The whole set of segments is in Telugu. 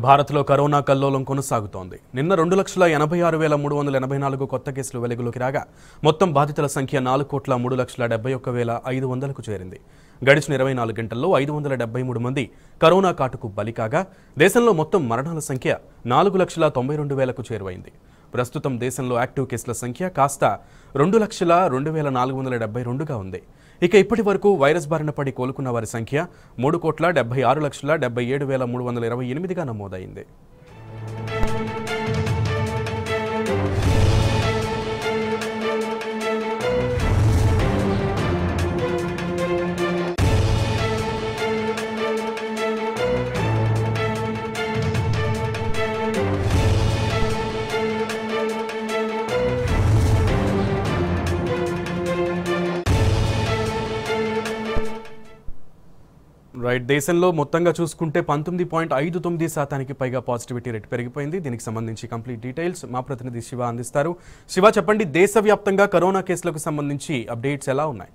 భారత్లో కరోనా కల్లోలం కొనసాగుతోంది నిన్న రెండు లక్షల ఎనభై ఆరు వేల మూడు వందల ఎనభై నాలుగు కొత్త కేసులు వెలుగులోకి రాగా మొత్తం బాధితుల సంఖ్య నాలుగు కోట్ల మూడు లక్షల డెబ్బై ఒక్క వేల ఐదు వందలకు చేరింది గడిచిన ఇరవై నాలుగు గంటల్లో ఐదు వందల డెబ్బై మూడు మంది కరోనా కాటుకు బలి కాగా దేశంలో మొత్తం మరణాల సంఖ్య నాలుగు లక్షల తొంభై రెండు వేలకు చేరువైంది ప్రస్తుతం దేశంలో యాక్టివ్ కేసుల సంఖ్య కాస్త రెండు లక్షల రెండు వేల నాలుగు వందల డెబ్బై రెండుగా ఉంది ఇక ఇప్పటి వరకు వైరస్ బారిన పడి కోలుకున్న వారి సంఖ్య మూడు కోట్ల డెబ్బై ఆరు లక్షల డెబ్బై ఏడు వేల మూడు వందల ఇరవై ఎనిమిదిగా నమోదైంది రైట్ దేశంలో మొత్తంగా చూసుకుంటే పంతొమ్మిది పాయింట్ ఐదు తొమ్మిది శాతానికి పైగా పాజిటివిటీ రేట్ పెరిగిపోయింది దీనికి సంబంధించి కంప్లీట్ డీటెయిల్స్ మా ప్రతినిధి శివ అందిస్తారు శివ చెప్పండి దేశవ్యాప్తంగా కరోనా కేసులకు సంబంధించి అప్డేట్స్ ఎలా ఉన్నాయి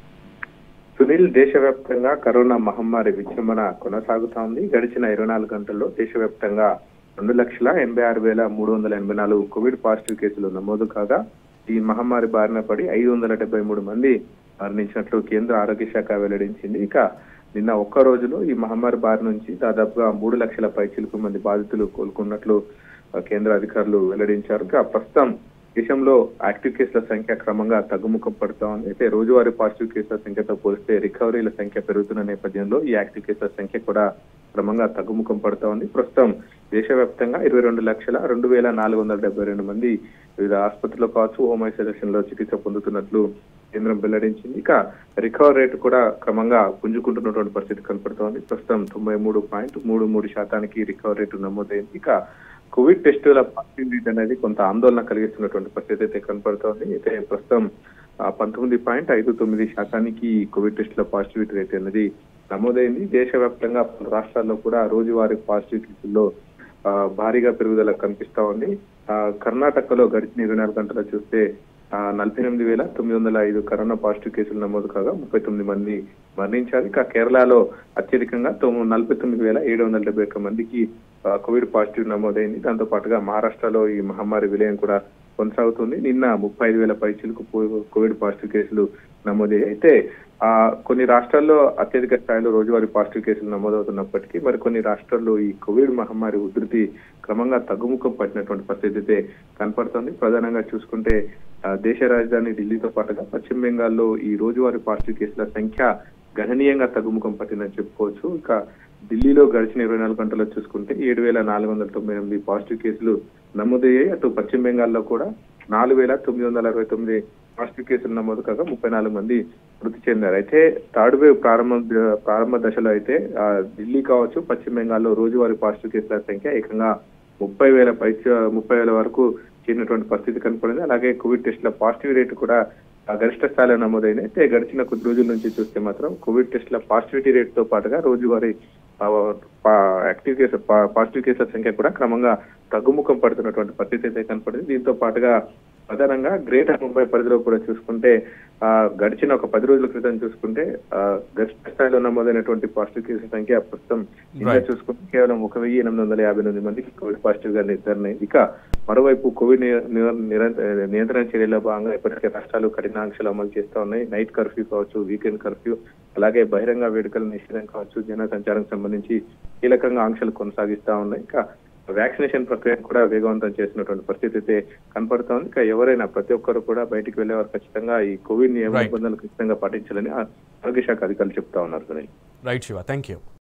సునీల్ దేశవ్యాప్తంగా కరోనా మహమ్మారి విజృంభణ కొనసాగుతా ఉంది గడిచిన ఇరవై నాలుగు గంటల్లో దేశవ్యాప్తంగా రెండు లక్షల ఎనభై ఆరు వేల మూడు వందల ఎనభై నాలుగు కోవిడ్ పాజిటివ్ కేసులు నమోదు కాగా ఈ మహమ్మారి బారిన పడి ఐదు వందల డెబ్బై మూడు మంది మరణించినట్లు కేంద్ర ఆరోగ్య శాఖ వెల్లడించింది ఇక నిన్న ఒక్క రోజులో ఈ మహమ్మారి బారి నుంచి దాదాపుగా మూడు లక్షల పైచిలకు మంది బాధితులు కోలుకున్నట్లు ఆ, కేంద్ర అధికారులు వెల్లడించారు ఇక ప్రస్తుతం దేశంలో యాక్టివ్ కేసుల సంఖ్య క్రమంగా తగ్గుముఖం పడుతా ఉంది అయితే రోజువారీ పాజిటివ్ కేసుల సంఖ్యతో పోలిస్తే రికవరీల సంఖ్య పెరుగుతున్న నేపథ్యంలో ఈ యాక్టివ్ కేసుల సంఖ్య కూడా క్రమంగా తగ్గుముఖం పడుతా ఉంది ప్రస్తుతం దేశవ్యాప్తంగా ఇరవై రెండు లక్షల రెండు వేల నాలుగు వందల డెబ్బై రెండు మంది వివిధ ఆసుపత్రుల్లో కావచ్చు హోమ్ ఐసోలేషన్ లో చికిత్స పొందుతున్నట్లు కేంద్రం వెల్లడించింది ఇక రికవర్ రేటు కూడా క్రమంగా పుంజుకుంటున్నటువంటి పరిస్థితి కనపడుతోంది ప్రస్తుతం తొంభై మూడు పాయింట్ మూడు మూడు శాతానికి రికవర్ రేటు నమోదైంది ఇక కోవిడ్ టెస్టుల పాజిటివ్ రేట్ అనేది కొంత ఆందోళన కలిగిస్తున్నటువంటి పరిస్థితి అయితే కనపడుతోంది అయితే ప్రస్తుతం ఆ, పంతొమ్మిది పాయింట్ ఐదు తొమ్మిది శాతానికి ఈ కోవిడ్ టెస్టుల పాజిటివిటీ రేట్ అనేది నమోదైంది దేశవ్యాప్తంగా పలు రాష్ట్రాల్లో కూడా రోజువారీ పాజిటివ్ కేసుల్లో ఆ, భారీగా పెరుగుదల కనిపిస్తా ఉంది ఆ, కర్ణాటకలో గడిచిన ఇరవై నాలుగు గంటలు చూస్తే ఆ, నలభై ఎనిమిది వేల తొమ్మిది వందల ఐదు కరోనా పాజిటివ్ కేసులు నమోదు కాగా ముప్పై తొమ్మిది మంది మరణించారు ఇక కేరళలో అత్యధికంగా తొమ్మిది నలభై తొమ్మిది వేల ఏడు వందల డెబ్బై ఒక్క మందికి ఆ, కోవిడ్ పాజిటివ్ నమోదైంది దాంతో పాటుగా మహారాష్ట్రలో ఈ మహమ్మారి విలయం కూడా కొనసాగుతుంది నిన్న ముప్పై ఐదు వేల పైచీలకు కోవిడ్ పాజిటివ్ కేసులు నమోదయ్యాయి అయితే ఆ కొన్ని రాష్ట్రాల్లో అత్యధిక స్థాయిలో రోజువారీ పాజిటివ్ కేసులు నమోదవుతున్నప్పటికీ మరి కొన్ని రాష్ట్రాల్లో ఈ కోవిడ్ మహమ్మారి ఉధృతి క్రమంగా తగ్గుముఖం పట్టినటువంటి పరిస్థితి అయితే కనపడుతోంది ప్రధానంగా చూసుకుంటే ఆ, దేశ రాజధాని ఢిల్లీతో పాటుగా పశ్చిమ బెంగాల్లో ఈ రోజువారీ పాజిటివ్ కేసుల సంఖ్య గణనీయంగా తగ్గుముఖం పట్టిందని చెప్పుకోవచ్చు ఇక ఢిల్లీలో గడిచిన ఇరవై నాలుగు గంటల్లో చూసుకుంటే ఏడు వేల నాలుగు వందల తొంభై ఎనిమిది పాజిటివ్ కేసులు నమోదయ్యాయి అటు పశ్చిమ బెంగాల్లో కూడా నాలుగు వేల తొమ్మిది వందల అరవై తొమ్మిది పాజిటివ్ కేసులు నమోదు కాగా ముప్పై నాలుగు మంది మృతి చెందారు అయితే థర్డ్ వేవ్ ప్రారంభ ప్రారంభ దశలో అయితే ఆ, ఢిల్లీ కావచ్చు పశ్చిమ బెంగాల్లో రోజువారీ పాజిటివ్ కేసుల సంఖ్య ఏకంగా ముప్పై వేల పై ముప్పై వేల వరకు చేరినటువంటి పరిస్థితి కనపడింది అలాగే కోవిడ్ టెస్టుల పాజిటివ్ రేటు కూడా ఆ, గరిష్ట స్థాయిలో నమోదైంది అయితే గడిచిన కొద్ది రోజుల నుంచి చూస్తే మాత్రం కోవిడ్ టెస్టుల పాజిటివిటీ రేటుతో పాటుగా రోజువారీ ఆ, పా- యాక్టివ్ కేసు పా- పాజిటివ్ కేసుల సంఖ్య కూడా క్రమంగా తగ్గుముఖం పడుతున్నటువంటి పరిస్థితి అయితే కనపడింది దీంతో పాటుగా ప్రధానంగా గ్రేటర్ ముంబై పరిధిలో కూడా చూసుకుంటే ఆ గడిచిన ఒక పది రోజుల క్రితం చూసుకుంటే ఆ గరిష్ట స్థాయిలో నమోదైనటువంటి పాజిటివ్ కేసుల సంఖ్య ప్రస్తుతం ఇంకా Right. చూసుకుంటే కేవలం ఒక వెయ్యి ఎనిమిది వందల యాభై ఎనిమిది మందికి కోవిడ్ పాజిటివ్ గా నిర్ధారణ అయింది. ఇక మరోవైపు కోవిడ్ నియ- నియ- నిరంత- నియంత్రణ చర్యల్లో భాగంగా ఇప్పటికే రాష్ట్రాలు కఠిన ఆంక్షలు అమలు చేస్తా ఉన్నాయి నైట్ కర్ఫ్యూ కావచ్చు వీకెండ్ కర్ఫ్యూ అలాగే బహిరంగ వేడుకల నిషేధం కావచ్చు జన సంచారం సంబంధించి కీలకంగా ఆంక్షలు కొనసాగిస్తా ఉన్నాయి ఇంకా వ్యాక్సినేషన్ ప్రక్రియ కూడా వేగవంతం చేసినటువంటి పరిస్థితి అయితే కనపడుతా ఉంది ఇంకా ఎవరైనా ప్రతి ఒక్కరు కూడా బయటికి వెళ్లేవారు ఖచ్చితంగా ఈ కోవిడ్ నియమ Right. నిబంధనలు ఖచ్చితంగా పాటించాలని ఆ- ఆరోగ్య శాఖ అధికారులు చెప్తా ఉన్నారు Sunil right Shiva thank you